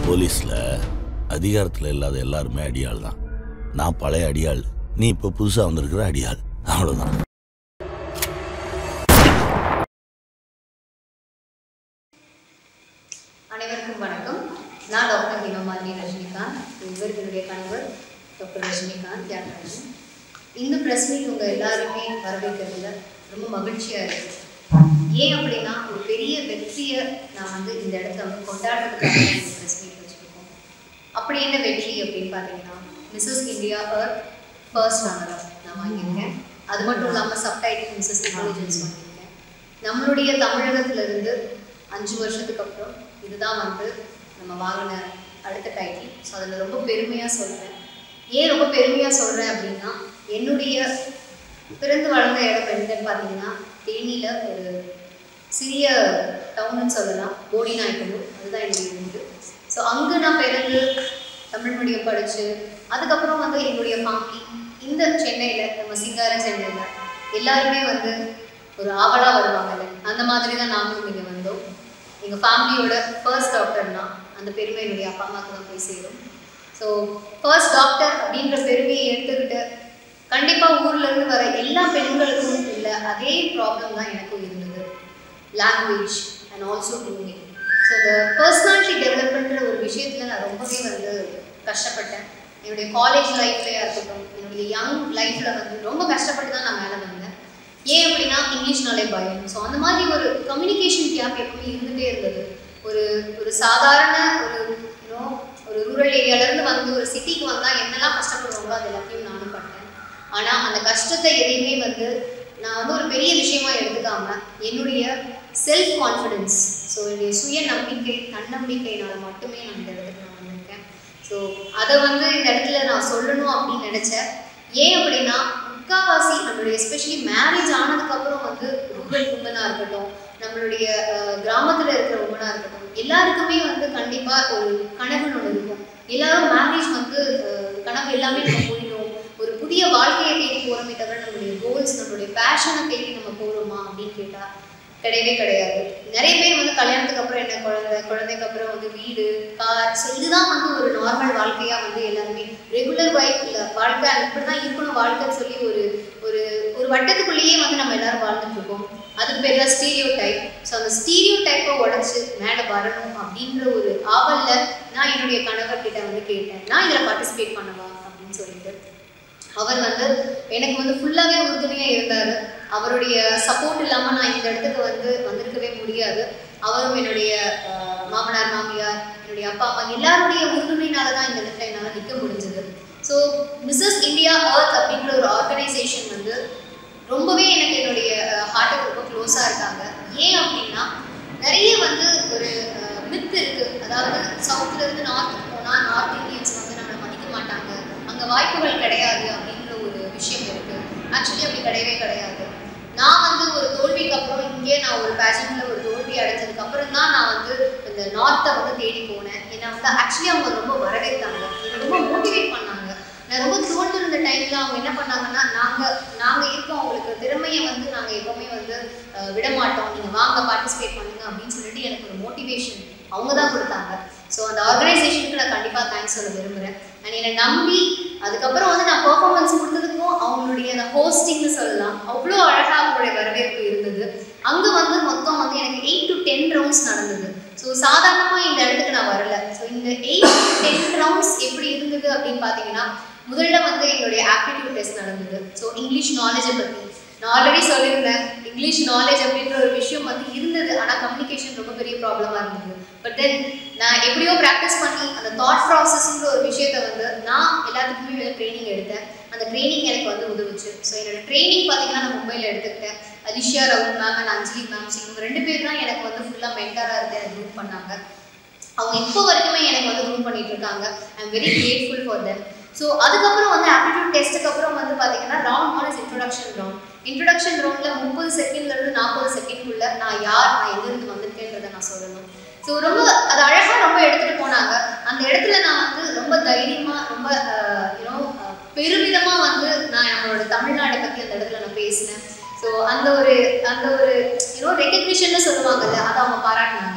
போலீஸில் அதிகாரத்தில் இல்லாத எல்லாருமே அடியாள் தான் நான் பழைய அடியாள் நீ இப்போ புதுசாக வந்திருக்கிற அடியாள் அவ்வளோதான் அனைவருக்கும் வணக்கம் நான் டாக்டர் ஹிமமாலினி ரஜினிகாந்த் இவர் என்னுடைய கணவர் டாக்டர் ரஜினிகாந்த் தியாகராஜன் இந்த ப்ரெஸ் மீட் உங்கள் எல்லாருமே வரவேற்கிறதுல ரொம்ப மகிழ்ச்சியாக இருக்குது ஏன் அப்படின்னா ஒரு பெரிய வெற்றியை நான் வந்து இந்த இடத்துல வந்து கொண்டாடுறதுக்காக தான் இந்த ப்ரெஸ் மீட் வச்சுருக்கோம் அப்படி என்ன வெற்றி அப்படின்னு பார்த்தீங்கன்னா Mrs India earth first runner நான் வாங்கியிருக்கேன் அது மட்டும் இல்லாமல் சப்டைட்டில் மிஸ்ஸஸ் இன்டெலிஜென்ஸ் வாங்கியிருக்கேன் நம்மளுடைய தமிழகத்திலிருந்து அஞ்சு வருஷத்துக்கு அப்புறம் இதுதான் வந்து நம்ம வாங்கின அடுத்த டைட்டில் ஸோ அதில் ரொம்ப பெருமையாக சொல்கிறேன் ஏன் ரொம்ப பெருமையாக சொல்கிறேன் அப்படின்னா என்னுடைய பிறந்து வளர்ந்த இடம் என்னன்னு பார்த்தீங்கன்னா தேனியில் ஒரு சிறிய டவுன்னு சொல்லலாம் போடி நாயக்கனூர் அதுதான் என்னுடைய வீடு ஸோ அங்கே நான் பிறந்து தமிழ் மீடியம் படித்து அதுக்கப்புறம் வந்து என்னுடைய ஃபேமிலி இந்த சென்னையில் நம்ம சிங்கார சென்னையில் எல்லாருமே வந்து ஒரு ஆவலாக வருவாங்கல்ல அந்த மாதிரி தான் நாங்களும் இங்கே வந்தோம் எங்கள் ஃபேமிலியோட ஃபர்ஸ்ட் டாக்டர்னா அந்த பெருமை என்னுடைய அப்பா அம்மாவுக்கு தான் போய் சேரும் ஸோ ஃபர்ஸ்ட் டாக்டர் அப்படின்ற பெருமையை எடுத்துக்கிட்டு கண்டிப்பாக ஊர்லேருந்து வர எல்லா பெண்களுக்கும் இல்லை அதே ப்ராப்ளம் தான் எனக்கும் இருந்தது லாங்குவேஜ் அண்ட் ஆல்சோ டூமிங் ஸோ இந்த பர்சனாலிட்டி டெவலப்மெண்ட்ற ஒரு விஷயத்தில் நான் ரொம்பவே வந்து கஷ்டப்பட்டேன் என்னுடைய காலேஜ் லைஃப்லையாக இருக்கட்டும் என்னுடைய யங் லைஃப்பில் வந்து ரொம்ப கஷ்டப்பட்டு தான் நான் மேலே வந்தேன் ஏன் அப்படின்னா இங்கிலீஷ்னாலே பயம் ஸோ அந்த மாதிரி ஒரு கம்யூனிகேஷன் கேப் எப்பவுமே இருந்துகிட்டே இருந்தது ஒரு ஒரு சாதாரண ஒரு யூனோ ஒரு ரூரல் ஏரியாவிலேருந்து வந்து ஒரு சிட்டிக்கு வந்தால் என்னெல்லாம் கஷ்டப்படுவாங்களோ அது எல்லாத்தையும் நானும் பட்டேன் ஆனால் அந்த கஷ்டத்தை எதையுமே வந்து நான் வந்து ஒரு பெரிய விஷயமா எடுத்துக்காம என்னுடைய செல்ஃப் கான்ஃபிடென்ஸ் ஸோ என்னுடைய சுய நம்பிக்கை தன்னம்பிக்கையினால மட்டுமே நான் இந்த இடத்துக்கு நான் வந்திருக்கேன் ஸோ அதை வந்து இந்த இடத்துல நான் சொல்லணும் அப்படின்னு நினச்சேன் ஏன் அப்படின்னா முக்காவாசி நம்மளுடைய எஸ்பெஷலி மேரேஜ் ஆனதுக்கப்புறம் வந்து ரூரல் உமனாக இருக்கட்டும் நம்மளுடைய கிராமத்தில் இருக்கிற உமனாக இருக்கட்டும் எல்லாருக்குமே வந்து கண்டிப்பாக ஒரு கனவுன்னு ஒன்று இருக்கும் எல்லாரும் மேரேஜ் வந்து அஹ், கனவு எல்லாமே நம்ம போயிடும் ஒரு புதிய வாழ்க்கையை தேடி போகிறோமே தவிர நம்மளுடைய கோல்ஸ் நம்மளுடைய பேஷனை தேடி நம்ம போகிறோமா அப்படின்னு கேட்டால் கிடையவே கிடையாது நிறைய பேர் வந்து கல்யாணத்துக்கு அப்புறம் என்ன குழந்தை குழந்தைக்கு அப்புறம் வந்து வீடு கார் ஸோ இதுதான் வந்து ஒரு நார்மல் வாழ்க்கையாக வந்து எல்லாருமே ரெகுலர் வைஃப் இல்லை வாழ்க்கை இப்படி தான் இருக்கணும் வாழ்க்கைன்னு சொல்லி ஒரு ஒரு ஒரு வட்டத்துக்குள்ளேயே வந்து நம்ம எல்லாரும் வாழ்ந்துட்டு இருக்கோம் அதுக்கு பேர் தான் ஸ்டீரியோ டைப் ஸோ அந்த ஸ்டீரியோ டைப்பை உடச்சி மேலே வரணும் அப்படின்ற ஒரு ஆவலில் நான் என்னுடைய கணவர்கிட்ட வந்து கேட்டேன் நான் இதில் பார்ட்டிசிபேட் பண்ணவா அப்படின்னு சொல்லிட்டு அவர் வந்து எனக்கு வந்து ஃபுல்லாகவே உறுதுணையாக இருந்தார் அவருடைய சப்போர்ட் இல்லாமல் நான் இந்த இடத்துக்கு வந்து வந்திருக்கவே முடியாது அவரும் என்னுடைய அஹ், மாமனார் மாமியார் என்னுடைய அப்பா அம்மா எல்லாருடைய உறுதுணையினால தான் இந்த இடத்துல என்னால் நிற்க முடிஞ்சது ஸோ மிஸ்ஸஸ் இந்தியா அர்த் அப்படின்ற ஒரு ஆர்கனைசேஷன் வந்து ரொம்பவே எனக்கு என்னுடைய ஹார்ட்டுக்கு ரொம்ப க்ளோஸாக இருக்காங்க ஏன் அப்படின்னா நிறைய வந்து ஒரு மித் இருக்கு அதாவது சவுத்துல இருந்து நார்த்துக்கு போனால் நார்த் இந்தியன்ஸ் வந்து நம்மளை மதிக்க மாட்டாங்க அங்கே வாய்ப்புகள் கிடையாது அப்படின்ற ஒரு விஷயம் இருக்கு ஆக்சுவலி அப்படி கிடையவே கிடையாது நான் வந்து ஒரு தோல்விக்கு அப்புறம் இங்கே நான் ஒரு பேஷன்ல ஒரு தோல்வி அடைஞ்சதுக்கு அப்புறம் தான் நான் வந்து இந்த நார்த்தை வந்து தேடி போனேன் ஏன்னா வந்து ஆக்சுவலி அவங்க ரொம்ப வரவேற்றாங்க என்னை ரொம்ப மோட்டிவேட் பண்ணாங்க நான் ரொம்ப தோல்ந்து இருந்த டைம்ல அவங்க என்ன பண்ணாங்கன்னா நாங்க நாங்க இருக்கோம் உங்களுக்கு திறமையை வந்து நாங்க எப்பவுமே வந்து அஹ், விட மாட்டோம் நீங்க வாங்க பார்ட்டிசிபேட் பண்ணுங்க அப்படின்னு சொல்லிட்டு எனக்கு ஒரு மோட்டிவேஷன் அவங்க தான் கொடுத்தாங்க ஸோ அந்த ஆர்கனைசேஷனுக்கு நான் கண்டிப்பாக தேங்க்ஸ் சொல்ல விரும்புகிறேன் அண்ட் என்னை நம்பி அதுக்கப்புறம் வந்து நான் பெர்ஃபார்மன்ஸ் கொடுத்ததுக்கும் அவங்களுடைய அந்த ஹோஸ்டிங்னு சொல்லலாம் அவ்வளோ அழகாக அவங்களுடைய வரவேற்பு இருந்தது அங்கே வந்து மொத்தம் வந்து எனக்கு எயிட் டு டென் ரவுண்ட்ஸ் நடந்தது ஸோ சாதாரணமாக இந்த இடத்துக்கு நான் வரல ஸோ இந்த எயிட் டு டென் ரவுண்ட்ஸ் எப்படி இருந்தது அப்படின்னு பார்த்தீங்கன்னா முதல்ல வந்து எங்களுடைய ஆப்டிடியூட் டெஸ்ட் நடந்தது ஸோ இங்கிலீஷ் நாலேஜை பற்றி நான் ஆல்ரெடி சொல்லியிருந்தேன் இங்கிலீஷ் நாலேஜ் அப்படின்ற ஒரு விஷயம் வந்து இருந்தது ஆனால் கம்யூனிகேஷன் ரொம்ப பெரிய ப்ராப்ளமாக இருந்தது பட் தென் நான் எப்படியோ ப்ராக்டிஸ் பண்ணி அந்த தாட் ப்ராசஸ்ன்ற ஒரு விஷயத்த வந்து நான் எல்லாத்துக்குமே வந்து ட்ரைனிங் எடுத்தேன் அந்த ட்ரைனிங் எனக்கு வந்து உதவுச்சு ஸோ என்னோட ட்ரைனிங் பார்த்தீங்கன்னா நான் மும்பையில் எடுத்துக்கிட்டேன் Alesia Raul ma'am and Anjali ma'am இவங்க ரெண்டு பேர் தான் எனக்கு வந்து ஃபுல்லாக மென்டாராக இருந்து எனக்கு குரூப் பண்ணாங்க அவங்க இப்போ வரைக்குமே எனக்கு வந்து குரூப் பண்ணிட்டு இருக்காங்க I am very grateful for them so அதுக்கப்புறம் வந்து ஆப்டிடியூட் டெஸ்ட்டுக்கு அப்புறம் வந்து பார்த்தீங்கன்னா round one is introduction round introduction ரவுண்டில் முப்பது செகண்ட்லேருந்து நாற்பது செகண்ட்குள்ள நான் யார் நான் எங்கேருந்து வந்திருக்கேன்றதை நான் சொல்லணும் ஸோ ரொம்ப அது அழகாக ரொம்ப எடுத்துகிட்டு போனாங்க அந்த இடத்துல நான் வந்து ரொம்ப தைரியமாக ரொம்ப யூனோ பெருமிதமாக வந்து நான் நம்மளோட தமிழ்நாட்டை பற்றி அந்த இடத்துல நான் பேசினேன் ஸோ அந்த ஒரு அந்த ஒரு யூனோ ரெக்கக்னிஷன்னு சொல்லுவாங்கல்ல அதை அவங்க பாராட்டினாங்க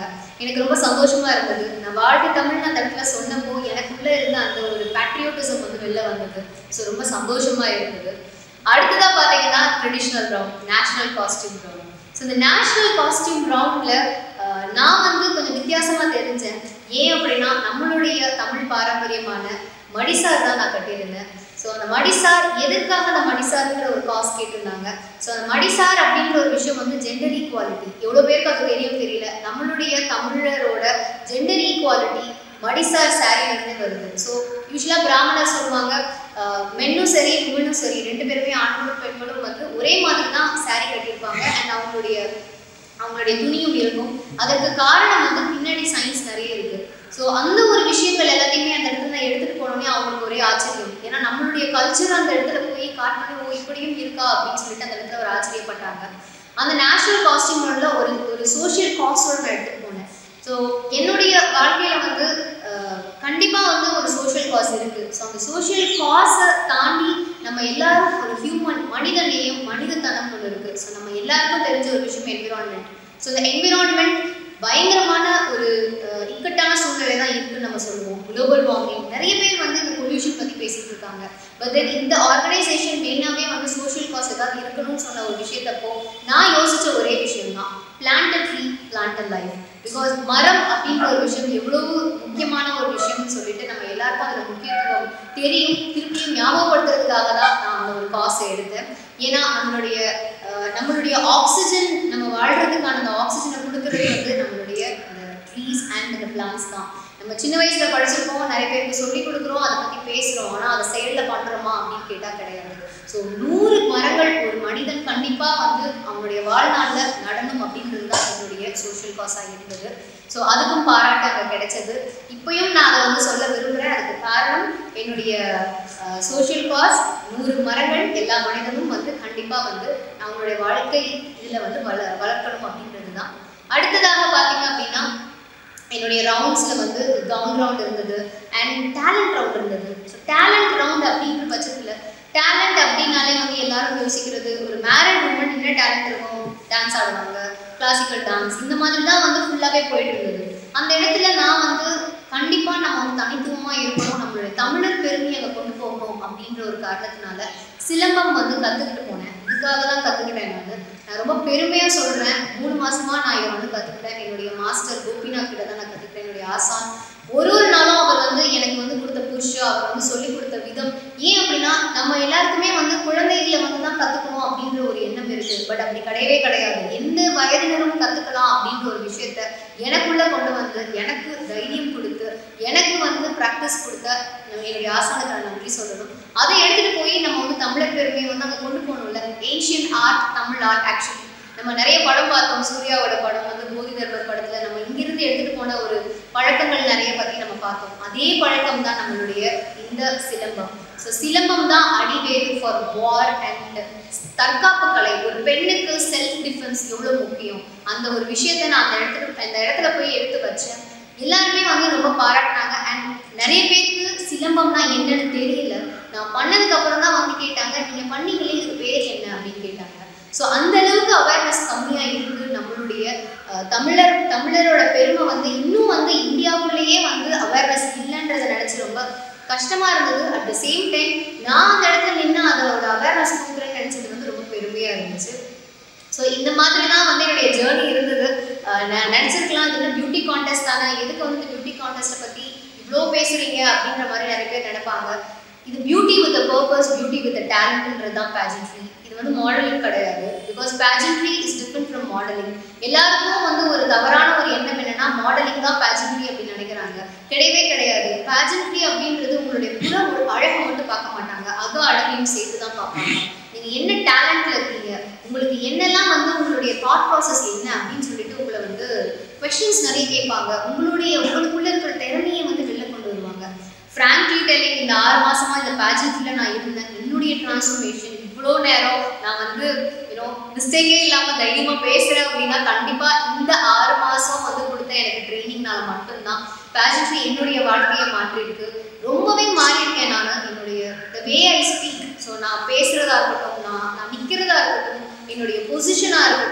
எனக்கு ரொம்ப சந்தோஷமா இருந்தது நான் வாழ்க்கை தமிழ்னு அந்த இடத்துல சொன்னப்போ எனக்குள்ள இருந்த அந்த ஒரு பேட்ரியோட்டிசம் வந்து வெளில வந்தது ஸோ ரொம்ப சந்தோஷமா இருந்தது அடுத்ததா பார்த்தீங்கன்னா traditional round national costume round so இந்த நேஷனல் காஸ்டியூம் ரவுண்ட்ல நான் வந்து கொஞ்சம் வித்தியாசமா தெரிஞ்சேன் ஏன் அப்படின்னா நம்மளுடைய தமிழ் பாரம்பரியமான மடிசார் தான் நான் கட்டியிருந்தேன் ஸோ அந்த மடிசார் எதற்காக அந்த மடிசார்ங்கிற ஒரு காஸ் கேட்டிருந்தாங்க ஸோ அந்த மடிசார் அப்படிங்கிற ஒரு விஷயம் வந்து ஜெண்டர் ஈக்குவாலிட்டி எவ்வளோ பேருக்கு அது தெரியும் தெரியல நம்மளுடைய தமிழரோட ஜெண்டர் ஈக்குவாலிட்டி மடிசார் சாரிலிருந்து வருது ஸோ யூஸ்வலாக பிராமணர் சொல்லுவாங்க ஆஹ், மென்னும் சரி உமனும் சரி ரெண்டு பேருமே ஆண்களும் பெண்களும் வந்து ஒரே மாதிரி தான் சாரி கட்டியிருப்பாங்க அண்ட் அவங்களுடைய அவங்களுடைய துணியும் இருக்கும் அதற்கு காரணம் வந்து பின்னாடி சயின்ஸ் நிறைய இருக்கு ஸோ அந்த ஒரு விஷயங்கள் எல்லாத்தையுமே அந்த இடத்துல நான் எடுத்துட்டு போனோடனே அவங்களுக்கு ஒரே ஆச்சரியம் ஏன்னா நம்மளுடைய கல்ச்சர் அந்த இடத்துல போய் காட்டினே ஓ இப்படியும் இருக்கா அப்படின்னு சொல்லிட்டு அந்த இடத்துல ஒரு ஆச்சரியப்பட்டாங்க அந்த நேஷனல் காஸ்டியூமோட ஒரு ஒரு சோஷியல் காஸ்டோட நான் எடுத்துட்டு போனேன் ஸோ என்னுடைய வாழ்க்கையில வந்து அஹ், கண்டிப்பா வந்து ஒரு சோஷியல் காஸ் இருக்கு ஸோ அந்த சோஷியல் காஸை தாண்டி நம்ம எல்லாரும் ஒரு ஹியூமன் மனித நேயம் மனிதத்தனம் ஒன்று இருக்கு ஸோ நம்ம எல்லாருக்கும் தெரிஞ்ச ஒரு விஷயம் என்விரான்மெண்ட் ஸோ இந்த என்விரான்மெண்ட் பயங்கரமான ஒரு அஹ், இக்கட்டான சூழ்நிலை தான் இருக்குன்னு நம்ம சொல்லுவோம் குளோபல் வார்மிங் நிறைய பேர் வந்து இந்த பொல்யூஷன் பத்தி பேசிட்டு இருக்காங்க பட் தென் இந்த ஆர்கனைசேஷன் மெயினாகவே வந்து சோஷியல் காஸ் ஏதாவது இருக்கணும்னு சொன்ன ஒரு விஷயத்தப்போ நான் யோசிச்ச ஒரே விஷயம் தான் plant tree plant life because மரம் அப்படின்ற ஒரு விஷயம் எவ்வளவு முக்கியமான ஒரு விஷயம்னு சொல்லிட்டு நம்ம எல்லாருக்கும் அதில் முக்கியத்துவம் தெரியும் திருப்பியும் ஞாபகப்படுத்துறதுக்காக தான் நான் அந்த ஒரு காசை எடுத்தேன் ஏன்னா நம்மளுடைய அஹ், நம்மளுடைய ஆக்சிஜன் நம்ம வாழ்றதுக்கான அந்த ஆக்சிஜனை கொடுக்கறது வந்து நம்மளுடைய அந்த ட்ரீஸ் அண்ட் அந்த பிளான்ஸ் தான் நம்ம சின்ன வயசுல படிச்சிருக்கோம் நிறைய பேருக்கு சொல்லி கொடுக்குறோம் அதை பத்தி பேசுறோம் ஆனா அதை செயல்ல பண்றோமா அப்படின்னு கேட்டா கிடையாது ஸோ நூறு மரங்கள் ஒரு மனிதன் கண்டிப்பா வந்து அவனுடைய வாழ்நாள்ல நடணும் அப்படின்றது தான் என்னுடைய சோஷியல் காஸா இருந்தது ஸோ அதுக்கும் பாராட்டு அங்கே கிடைச்சது இப்பயும் நான் அதை வந்து சொல்ல விரும்புகிறேன் அதுக்கு காரணம் என்னுடைய சோஷியல் காஸ் நூறு மரங்கள் எல்லா மனிதனும் வந்து கண்டிப்பாக வந்து அவங்களுடைய வாழ்க்கை இதில் வந்து வள வளர்க்கணும் அப்படின்றது தான் அடுத்ததாக பார்த்தீங்க அப்படின்னா என்னுடைய ரவுண்ட்ஸில் வந்து கவுன் ரவுண்ட் இருந்தது அண்ட் டேலண்ட் ரவுண்ட் இருந்தது ஸோ டேலண்ட் ரவுண்ட் அப்படின்ற பட்சத்தில் டேலண்ட் அப்படின்னாலே வந்து எல்லாரும் யோசிக்கிறது ஒரு மேரிட் உமன் என்ன டேலண்ட் இருக்கும் டான்ஸ் ஆடுவாங்க கிளாசிக்கல் டான்ஸ் இந்த மாதிரி தான் வந்து ஃபுல்லாகவே போயிட்டு இருந்தது அந்த இடத்துல நான் வந்து கண்டிப்பாக நம்ம வந்து தனித்துவமாக இருக்கணும் நம்மளுடைய தமிழர் பெருமையை அங்கே கொண்டு போகணும் அப்படின்ற ஒரு காரணத்தினால சிலம்பம் வந்து கற்றுக்கிட்டு போனேன் இதுக்காக தான் கற்றுக்கிட்டேன் நான் நான் ரொம்ப பெருமையாக சொல்கிறேன் மூணு மாசமா நான் இதை வந்து கற்றுக்கிட்டேன் என்னுடைய மாஸ்டர் கோபிநாத் கிட்ட தான் நான் கற்றுக்கிட்டேன் என்னுடைய ஆசான் ஒரு ஒரு நாளும் அவர் வந்து எனக்கு வந்து கொடுத்த புஷ் அவர் வந்து சொல்லி கொடுத்த விதம் ஏன் அப்படின்னா நம்ம எல்லாருக்குமே வந்து குழந்தைகளை வந்து தான் கற்றுக்கணும் அப்படின்ற ஒரு எண்ணம் இருக்குது பட் அப்படி கிடையவே கிடையாது எந்த வயதினரும் கற்றுக்கலாம் அப்படின்ற ஒரு விஷயத்த எனக்குள்ள கொண்டு வந்து எனக்கு தைரியம் கொடுத்து எனக்கு வந்து ப்ராக்டிஸ் கொடுத்த நம்ம என்னுடைய ஆசானுக்கு நான் நன்றி சொல்லணும் அதை எடுத்துகிட்டு போய் நம்ம வந்து தமிழர் பெருமையை வந்து அங்கே கொண்டு போகணும்ல ancient art Tamil art actually நம்ம நிறைய படம் பார்த்தோம் சூர்யாவோட படம் வந்து போதி தர்மர் படத்துல நம்ம இங்கிருந்து எடுத்துட்டு போன ஒரு பழக்கங்கள் நிறைய பத்தி நம்ம பார்த்தோம் அதே பழக்கம் தான் நம்மளுடைய இந்த சிலம்பம் ஸோ சிலம்பம் தான் அடிவேறு ஃபார் வார் அண்ட் தற்காப்பு கலை ஒரு பெண்ணுக்கு செல்ஃப் டிஃபென்ஸ் எவ்வளோ முக்கியம் அந்த ஒரு விஷயத்தை நான் அந்த இடத்துல அந்த இடத்துல போய் எடுத்து வச்சேன் எல்லாருமே வந்து ரொம்ப பாராட்டினாங்க அண்ட் நிறைய பேருக்கு சிலம்பம்னா என்னன்னு தெரியல நான் பண்ணதுக்கு அப்புறம் தான் வந்து கேட்டாங்க நீங்க பண்ணீங்களே இதுக்கு பேர் என்ன அப்படின்னு கேட்டாங்க ஸோ அந்த அளவுக்கு அவேர்னஸ் கம்மியா இருக்கு நம்மளுடைய அஹ், தமிழர் தமிழரோட பெருமை வந்து இன்னும் வந்து இந்தியாவுக்குள்ளேயே வந்து அவேர்னஸ் இல்லைன்றதை நினைச்சு ரொம்ப கஷ்டமா இருந்தது அட் த சேம் டைம் நான் அந்த இடத்துல நின்று அதோட அவேர்னஸ் கொடுக்குறேன்னு நினைச்சது வந்து ரொம்ப பெருமையா இருந்துச்சு ஸோ இந்த மாதிரி தான் வந்து என்னுடைய ஜேர்னி இருந்தது அஹ் நான் நினச்சிருக்கலாம் இது வந்து பியூட்டி கான்டெஸ்ட் தானே எதுக்கு வந்து பியூட்டி கான்டெஸ்ட்டை பற்றி இவ்வளோ பேசுறீங்க அப்படின்ற மாதிரி நிறைய பேர் நினைப்பாங்க இது beauty with purpose beauty with டேலண்ட்ன்றது தான் பேஜன்ட்ரி இது வந்து மாடலிங் கிடையாது because pageantry is different from modelling எல்லாருக்கும் வந்து ஒரு தவறான ஒரு எண்ணம் என்னன்னா மாடலிங் தான் பேஜன்ட்ரி அப்படின்னு நினைக்கிறாங்க கிடையவே கிடையாது பேஜன்ட்ரி அப்படின்றது உங்களுடைய புற ஒரு அழகை மட்டும் பார்க்க மாட்டாங்க அக அழகையும் சேர்த்து தான் பார்ப்பாங்க நீங்க என்ன டேலண்ட்ல இருக்கீங்க உங்களுக்கு என்னெல்லாம் வந்து உங்களுடைய தாட் ப்ராசஸ் என்ன அப்படின்னு சொல்லிட்டு உங்களை வந்து கொஸ்டின்ஸ் நிறைய கேட்பாங்க உங்களுடைய உங்களுக்குள்ள இருக்கிற திறமையை வந்து வெளில கொண்டு வருவாங்க ஃப்ராங்க்லி டெல்லிங் இந்த ஆறு மாசமா இந்த பேஜன்ட்ல நான் இருந்தேன் என்னுடைய டிரான்ஸ்ஃபர்மேஷன் இவ்வளோ நேரம் நான் வந்து யூனோ மிஸ்டேக்கே இல்லாம தைரியமா பேசுறேன் அப்படின்னா கண்டிப்பா இந்த ஆறு மாசம் வந்து கொடுத்த எனக்கு ட்ரைனிங்னால மட்டும்தான் பேஜன்ட்ரி என்னுடைய வாழ்க்கையை மாற்றிருக்கு ரொம்பவே மாறியிருக்கேன் நான் என்னுடைய த வே ஐ ஸ்பீக் ஸோ நான் பேசுறதா இருக்கட்டும் நான் நான் நிற்கிறதா இருக்கட்டும் என்னுடைய பொசிஷனாக இருக்கட்டும்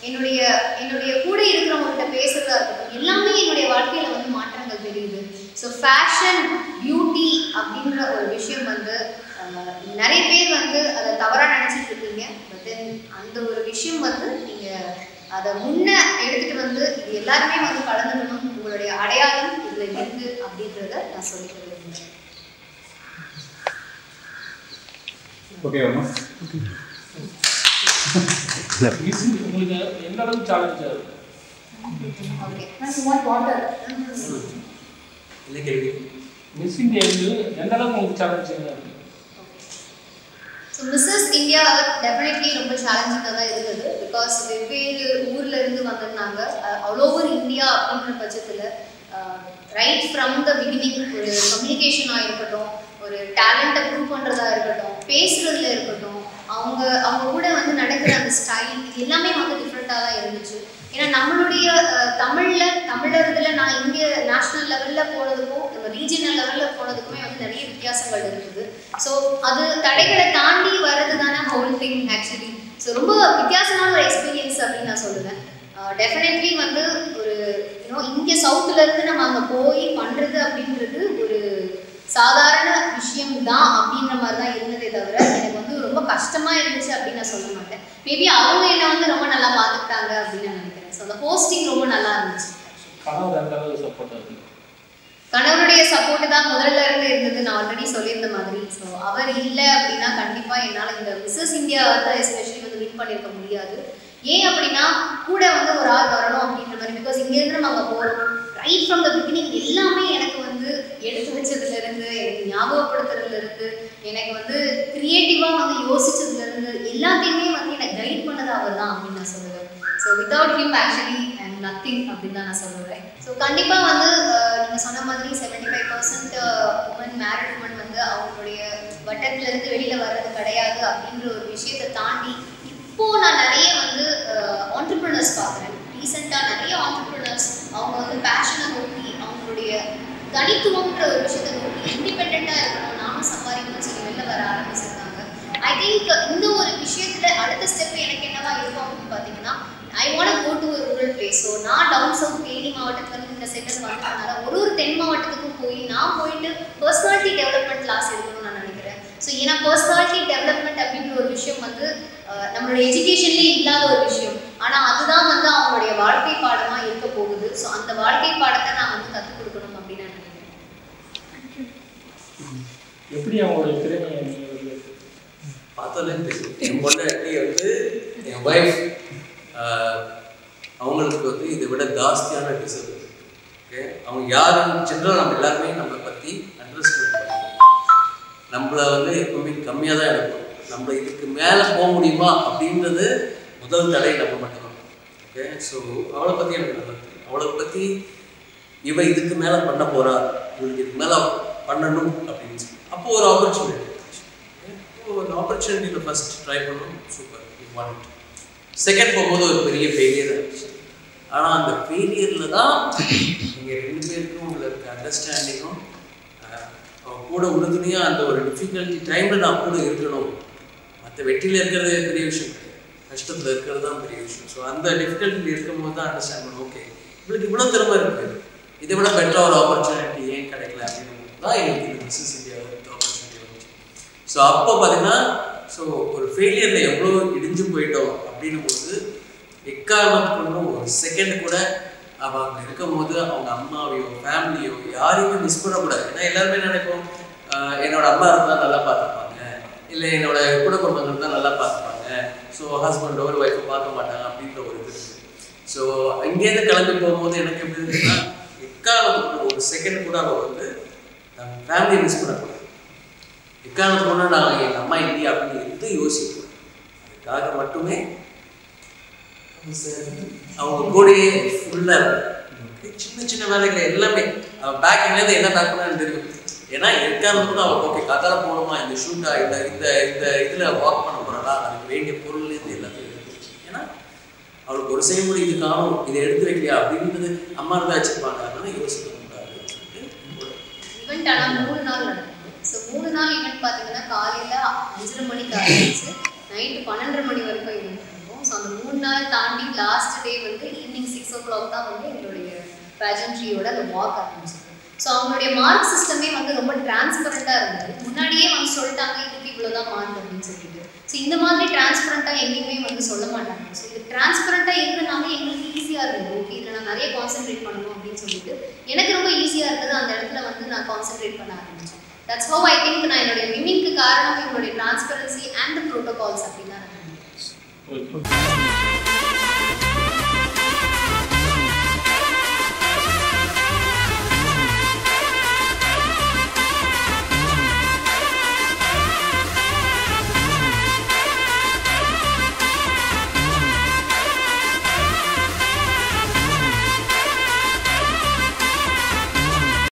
என்னுடைய என்னுடைய கூட இருக்கிறவங்ககிட்ட பேசுறதா இருக்கட்டும் எல்லாமே என்னுடைய வாழ்க்கையில வந்து மாற்றங்கள் தெரியுது ஸோ ஃபேஷன் பியூட்டி அப்படின்ற ஒரு விஷயம் வந்து அஹ், நிறைய பேர் வந்து அதை தவறாக நினச்சிட்டு இருக்கீங்க பட் தென் அந்த ஒரு விஷயம் வந்து நீங்கள் அதை முன்ன எடுத்துட்டு வந்து இது எல்லாருமே வந்து கலந்துக்கணும் உங்களுடைய அடையாளம் இதில் இருக்கு அப்படின்றத நான் சொல்லிக்க விரும்புகிறேன் ஓகே அம்மா இது உங்களுக்கு எந்த அளவுக்கு சேலஞ்சாக இருக்கு ஓகே என்ன கேள்வி மிஸ் இந்தியா இது எந்த அளவுக்கு உங்களுக்கு சேலஞ்சிங்காக இருக்கு ஸோ மிஸ்ஸஸ் இந்தியா டெஃபினெட்லி ரொம்ப சேலஞ்சிங்காக தான் இருந்தது பிகாஸ் வெவ்வேறு ஊர்ல இருந்து வந்திருந்தாங்க ஆல் ஓவர் இந்தியா அப்படின்ற பட்சத்தில் ரைட் ஃப்ரம் த பிகினிங் ஒரு கம்யூனிகேஷனாக இருக்கட்டும் ஒரு டேலண்ட்டை ப்ரூவ் பண்ணுறதா இருக்கட்டும் பேசுறதுல இருக்கட்டும் அவங்க அவங்க கூட வந்து நடக்கிற அந்த ஸ்டைல் இது எல்லாமே வந்து டிஃப்ரெண்ட்டாக தான் இருந்துச்சு ஏன்னா நம்மளுடைய அஹ், தமிழ்ல தமிழர் இதில் நான் இங்கே நேஷ்னல் லெவலில் போனதுக்கும் நம்ம ரீஜனல் லெவலில் போனதுக்குமே வந்து நிறைய வித்தியாசங்கள் இருக்குது ஸோ அது தடைகளை தாண்டி வர்றது தானே ஹோல் திங் ஆக்சுவலி ஸோ ரொம்ப வித்தியாசமான ஒரு எக்ஸ்பீரியன்ஸ் அப்படின்னு நான் சொல்லுவேன் டெஃபினெட்லி வந்து ஒரு யூனோ இங்கே சவுத்துல இருந்து நம்ம அங்கே போய் பண்ணுறது அப்படின்றது ஒரு சாதாரண விஷயம் தான் அப்படின்ற மாதிரி தான் இருந்ததே தவிர எனக்கு வந்து ரொம்ப கஷ்டமா இருந்துச்சு அப்படின்னு நான் சொல்ல மாட்டேன் மேபி அவங்க என்ன வந்து ரொம்ப நல்லா பார்த்துக்கிட்டாங்க அப்படின்னு நான் நினைக்கிறேன் ஸோ அந்த போஸ்டிங் ரொம்ப நல்லா இருந்துச்சு கணவர் எந்த அளவுக்கு சப்போர்ட்டாக இருக்கு கணவருடைய சப்போர்ட் தான் முதல்ல இருந்து இருந்தது நான் ஆல்ரெடி சொல்லியிருந்த மாதிரி ஸோ அவர் இல்லை அப்படின்னா கண்டிப்பா என்னால் இந்த மிஸ்ஸஸ் இந்தியா தான் எஸ்பெஷலி வந்து வின் பண்ணியிருக்க முடியாது ஏன் அப்படின்னா கூட வந்து ஒரு ஆள் வரணும் அப்படின்ற மாதிரி பிகாஸ் இங்கேருந்து நம்ம அங்கே போகிறோம் ரைட் ஃப்ரம் த பிகினிங் எல்லாமே எனக்கு வந்து எடுத்து வச்சதுல இருந்து எனக்கு ஞாபகப்படுத்துறதுல இருந்து எனக்கு வந்து கிரியேட்டிவாக வந்து யோசிச்சதுல இருந்து எல்லாத்தையுமே வந்து எனக்கு கைட் பண்ணது அவர் தான் அப்படின்னு நான் சொல்லுவேன் so without him actually and nothing அப்படின்னு தான் நான் சொல்லுவேன் ஸோ கண்டிப்பாக வந்து அஹ், நீங்க சொன்ன மாதிரி seventy five percent woman married woman வந்து அவங்களுடைய வட்டத்துல இருந்து வெளியில வர்றது கிடையாது அப்படின்ற ஒரு விஷயத்தை தாண்டி இப்போ நான் நிறைய வந்து ஆண்டர்பிரினர்ஸ் பார்க்குறேன் ரீசெண்டாக நிறைய ஆண்டர்பிரினர்ஸ் அவங்க வந்து பேஷனை நோக்கி அவங்களுடைய தனித்துவம்ன்ற ஒரு விஷயத்தை நோக்கி இண்டிபெண்ட்டாக இருக்கணும் நானும் சம்பாதிக்கணும்னு சொல்லி வெளில வர ஆரம்பிச்சிருக்காங்க ஐ திங்க் இந்த ஒரு விஷயத்துல அடுத்த ஸ்டெப் எனக்கு என்னவா இருக்கும் அப்படின்னு பார்த்தீங்கன்னா ஐ வாண்ட் கோ டு ஒரு ரூரல் பிளேஸ் ஸோ நான் டவுன் சவுத் தேனி மாவட்டத்துல இருந்து இந்த சென்டர் வந்ததுனால ஒரு ஒரு தென் மாவட்டத்துக்கும் போய் நான் போயிட்டு பர்சனாலிட்டி டெவலப்மெண்ட் கிளாஸ் எடுக்கணும்னு நான் நினைக்கிறேன் ஸோ ஏன்னா பர்சனாலிட்டி டெவலப்மெண்ட் அப்படின்ற ஒரு விஷயம் வந்து அஹ், நம்மளோட எஜுகேஷன்லேயே இல்லாத ஒரு விஷயம் ஆனால் அதுதான் வந்து அவங்களுடைய வாழ்க்கை பாடமாக இருக்க போகுது ஸோ அந்த வாழ்க்கை பாடத்தை நான் வந்து கற்றுக் கொடுக்கணும் அப்படின்னு நான் நினைக்கிறேன் எப்படி அவங்களுடைய திறமையை நீங்கள் வெளியே பார்த்தாலே தெரியும் என் பொண்டாட்டி வந்து என் ஒய்ஃப் அவங்களுக்கு வந்து இதை விட ஜாஸ்தியான டிசர்வ் ஓகே அவங்க யாருன்னு ஜென்ரல் நம்ம எல்லாருமே நம்மளை பற்றி அண்டர்ஸ்டாண்ட் பண்ணணும் நம்மளை வந்து எப்பவுமே கம்மியாக தான் எடுக்கணும் நம்ம இதுக்கு மேலே போக முடியுமா அப்படின்றது முதல் தடை நம்ம மட்டும்தான் ஓகே ஸோ அவளை பற்றி எனக்கு நல்லா தெரியும் அவளை பற்றி இவ இதுக்கு மேலே பண்ண போறா இவளுக்கு இதுக்கு மேலே பண்ணணும் அப்படின்னு சொல்லி அப்போ ஒரு ஆப்பர்ச்சுனிட்டி அப்போ ஒரு ஆப்பர்ச்சுனிட்டியில் ஃபர்ஸ்ட் ட்ரை பண்ணணும் சூப்பர் ஒன் செகண்ட் போகும்போது ஒரு பெரிய ஃபெயிலியர் ஆயிடுச்சு ஆனால் அந்த ஃபெயிலியரில் தான் நீங்கள் ரெண்டு பேருக்கும் உள்ள இருக்க அண்டர்ஸ்டாண்டிங்கும் அவன் கூட உறுதுணையாக அந்த ஒரு டிஃபிகல்ட்டி டைமில் நான் கூட இருக்கணும் மற்ற வெற்றியில் இருக்கிறது பெரிய விஷயம் கிடையாது கஷ்டத்தில் இருக்கிறது தான் பெரிய விஷயம் ஸோ அந்த டிஃபிகல்ட்டியில் இருக்கும்போது தான் அண்டர்ஸ்டாண்ட் பண்ணணும் ஓகே இவளுக்கு இவ்வளோ திறமை இருக்கு இதை விட பெட்டராக ஒரு ஆப்பர்ச்சுனிட்டி ஏன் கிடைக்கல அப்படின்னு தான் எங்களுக்கு இந்த பிஸ்னஸ் இந்தியாவில் இந்த ஆப்பர்ச்சுனிட்டி வந்துச்சு ஸோ அப்போ பார்த்தீங்கன்னா ஸோ ஒரு ஃபெயிலியரில் எவ்வளோ இடிஞ்சு போயிட்டோம் அப்படின்னும் போது எக்காரணத்துக்கு கொண்டும் ஒரு செகண்ட் கூட அவ அங்கே இருக்கும்போது அவங்க அம்மாவையோ ஃபேமிலியோ யாரையுமே மிஸ் பண்ணக்கூடாது ஏன்னா எல்லாருமே நினைப்போம் ஆஹ் என்னோட அம்மா இருந்தால் நல்லா பார்த்துப்பாங்க இல்லை என்னோட கூட பிறந்தவங்க இருந்தால் நல்லா பார்த்துப்பாங்க ஸோ ஹஸ்பண்டோ ஒரு ஒய்ஃபை பார்க்க மாட்டாங்க அப்படின்ற ஒரு இது இருக்குது ஸோ இங்கேருந்து கிளம்பி போகும்போது எனக்கு எப்படி இருக்குன்னா எக்காரணத்துக்கு ஒரு செகண்ட் கூட அவள் வந்து ஃபேமிலியை மிஸ் பண்ணக்கூடாது எக்காரணத்துக்கு கூட நான் எங்கள் அம்மா இல்லையா அப்படின்னு எது யோசிக்கக்கூடாது அதுக்காக மட்டுமே அவங்க கூடயே ஃபுல்லாக சின்ன சின்ன வேலைகள் எல்லாமே பேக் எங்கேருந்து என்ன பேக் பண்ணான்னு தெரியும் ஏன்னா எக்காரணம் கூட அவள் ஓகே கதால போகணுமா இந்த ஷூட்டா இந்த இந்த இந்த இதில் வாக் பண்ண போகிறாளா அதுக்கு வேண்டிய பொருள்லேருந்து எல்லாத்தையும் எடுத்து ஏன்னா அவளுக்கு ஒரு செய்முறை இது காணும் இதை எடுத்து வைக்கலையா அப்படின்றது அம்மா இருந்தா வச்சிருப்பாங்க அதனால யோசிக்க கூடாது ஈவெண்ட் ஆனால் மூணு நாள் நடக்கும் ஸோ மூணு நாள் ஈவெண்ட் பார்த்தீங்கன்னா காலையில் அஞ்சரை மணிக்கு ஆரம்பிச்சு நைட்டு பன்னெண்டரை மணி வரைக்கும் ஈவெண்ட் நடக்கும் ஸோ அந்த மூணு மூணு நாள் தாண்டி லாஸ்ட் டே வந்து ஈவினிங் சிக்ஸ் ஓ கிளாக் தான் வந்து எங்களுடைய பேஜன்ட்ரியோட அந்த வாக் ஆரம்பிச்சது ஸோ அவங்களுடைய மார்க் சிஸ்டமே வந்து ரொம்ப டிரான்ஸ்பரண்டாக இருந்தது முன்னாடியே வந்து சொல்லிட்டாங்க இதுக்கு இவ்வளோதான் மார்க் அப்படின்னு சொல்லிட்டு ஸோ இந்த மாதிரி டிரான்ஸ்பரண்ட்டாக எங்கேயுமே வந்து சொல்ல மாட்டாங்க ஸோ இது டிரான்ஸ்பரண்ட்டாக இருந்தனால எங்களுக்கு ஈஸியாக இருந்தது ஓகே இதில் நான் நிறைய கான்சென்ட்ரேட் பண்ணணும் அப்படின்னு சொல்லிட்டு எனக்கு ரொம்ப ஈஸியாக இருந்தது அந்த இடத்துல வந்து நான் கான்சென்ட்ரேட் பண்ண ஆரம்பித்தேன் தட்ஸ் ஹவ் ஐ திங்க் நான் என்னுடைய விமிங்க்கு காரணம் எங்களுடைய டிரான்ஸ்பரன்சி அண்ட் ப்ரோட்டோகால்ஸ் அப்படின்னு தான் நான் நினைக்கிறேன் ஓகே